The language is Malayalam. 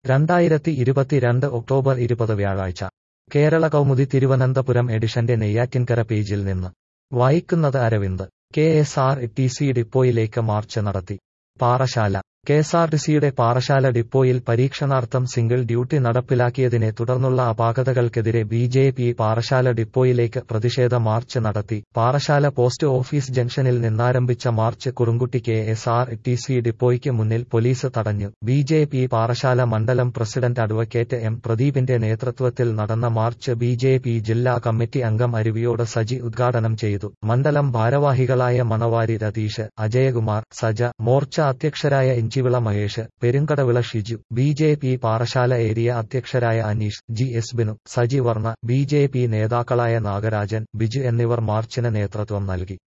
രണ്ടായിരത്തി ഇരുപത്തിരണ്ട് ഒക്ടോബർ ഇരുപത് വ്യാഴാഴ്ച കേരള കൗമുദി തിരുവനന്തപുരം എഡിഷന്റെ നെയ്യാറ്റിൻകര പേജിൽ നിന്ന് വായിക്കുന്നത് Aravind K S R T C ഡിപ്പോയിലേക്ക് മാർച്ച് നടത്തി പാറശാല കെഎസ്ആർടിസിയുടെ പാറശാല ഡിപ്പോയിൽ പരീക്ഷണാർത്ഥം സിംഗിൾ ഡ്യൂട്ടി നടപ്പിലാക്കിയതിനെ തുടർന്നുള്ള അപാകതകൾക്കെതിരെ ബി ജെ പി പാറശാല ഡിപ്പോയിലേക്ക് പ്രതിഷേധ മാർച്ച് നടത്തി പാറശാല പോസ്റ്റ് ഓഫീസ് ജംഗ്ഷനിൽ നിന്നാരംഭിച്ച march Kurunkutty K S R T C ഡിപ്പോയ്ക്ക് മുന്നിൽ പോലീസ് തടഞ്ഞു ബി ജെ പി പാറശാല മണ്ഡലം പ്രസിഡന്റ് അഡ്വക്കേറ്റ് എം പ്രദീപിന്റെ നേതൃത്വത്തിൽ നടന്ന മാർച്ച് ബി ജെ പി ജില്ലാ കമ്മിറ്റി അംഗം അരുവിയോട് സജി ഉദ്ഘാടനം ചെയ്തു മണ്ഡലം ഭാരവാഹികളായ മണവാരി രതീഷ് അജയകുമാർ സജ മോർച്ച അധ്യക്ഷരായ Inchivila Mahesh Perunkadavila Shiju B J P Parassala area അധ്യക്ഷരായ Aneesh G S Binu Saji Varma B J P നേതാക്കളായ നാഗരാജൻ ബിജു എന്നിവർ മാർച്ചിന് നേതൃത്വം നൽകി